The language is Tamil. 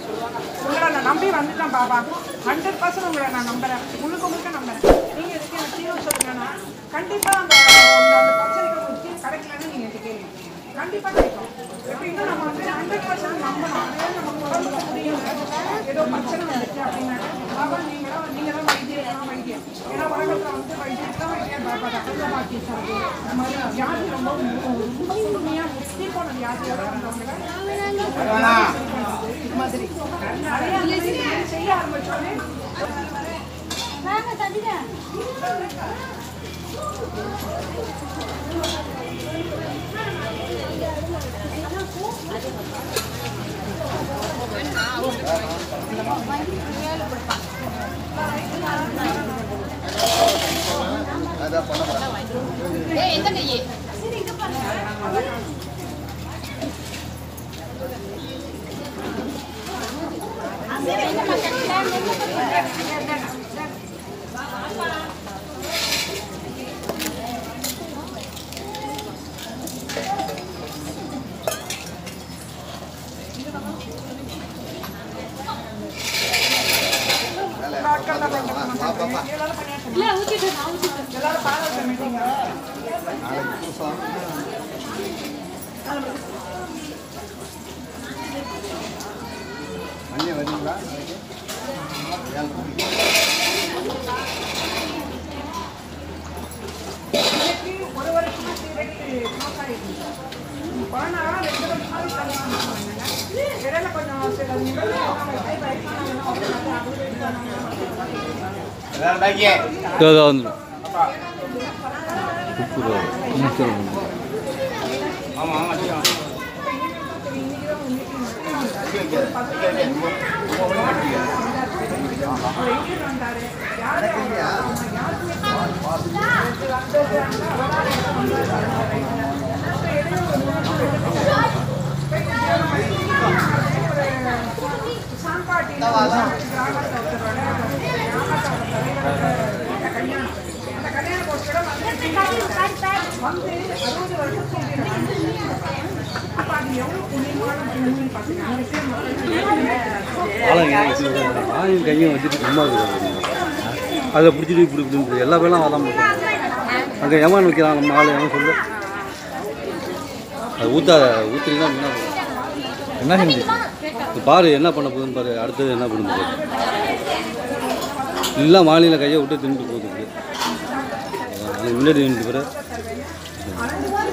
உங்களை நான் நம்பி வந்துட்டேன் பாபா ஹண்ட்ரட் பர்சன்ட் உங்களை நான் நம்புறேன் முழுக்க முழுக்க நம்புறேன் நீங்க இதுக்கு எனக்கு தீர்வு சொல்லுங்கன்னா கண்டிப்பா அந்த அந்த அந்த பிரச்சனைக்கு ஒரு தீர்வு கிடைக்கலன்னு நீங்க என்கிட்ட கேள்வி கண்டிப்பா கிடைக்கும் எப்படின்னா நம்ம வந்து ஹண்ட்ரட் பர்சன்ட் நம்பணும் அதே நமக்கு உடம்புக்கு முடியல ஏதோ பிரச்சனை வந்துச்சு அப்படின்னா பாபா நீங்க தான் நீங்க தான் வைத்தியம் நான் வைத்தியம் ஏன்னா உலகத்துல வந்து வைத்தியம் தான் வைத்தியம் பாபா தான் பாக்கி சாப்பிடு இந்த மாதிரி வியாதி ரொம்ப ரொம்ப முழுமையா முத்தி போன வியாதியோட வந்தவங்க இது மாதிரி நிறைய அந்த மாதிரி செய்ய ஆரம்பிச்சோடனே வாங்க தம்பிங்க ஏய் எந்த கையே நாட்கள்ல பண்ணுறோம் எல்லாரும் பண்ணியாச்சு இல்ல ஊத்திட்டு நான் ஊத்திட்டு எல்லாரும் பாராட்டு மீட்டிங்க அண்ணே வரீங்களா இன்னைக்கு ஒரு வருஷமா சீரடி க்ளோஸ் ஆயிடுச்சு கொரோனா ரெண்டு வருஷமாவே தள்ளிட்டு இருந்தாங்க இடையில கொஞ்சம் சில நிகழ்வுகள் கை இதோ இதோ வந்துடும் உப்பு ரூபா நிமிஷம் சாம்பாட்டி கிராமத்தை ஒருத்தரோட கிராமத்தோட தலைவரோட கல்யாணம் அந்த கல்யாண போஸ்டரும் வந்து அறுபது வருஷம் சொல்லிடுறாங்க அப்ப அது எவ்வளவு புண்ணியமான பூமின்னு பார்த்தீங்கன்னா ஆளுங்க ஆயும் கையும் வச்சுட்டு சும்மா இருக்கிறாங்க அதை பிடிச்சிட்டு இப்படி இப்படி எல்லா பேரும் அதான் பண்ணுறாங்க அங்கே ஏமான் வைக்கிறான் நம்ம ஆள் ஏன் சொல்லு அது ஊற்றாத ஊற்றுறீங்கன்னா என்ன பண்ணும்? என்ன செஞ்சு இப்ப பாரு என்ன பண்ண போகுதுன்னு பாரு அடுத்தது என்ன பண்ண போகுது இல்லை மாலையில் கையை விட்டு தின்னுட்டு போகுது இப்படி. அது முன்னாடி நின்று பிறகு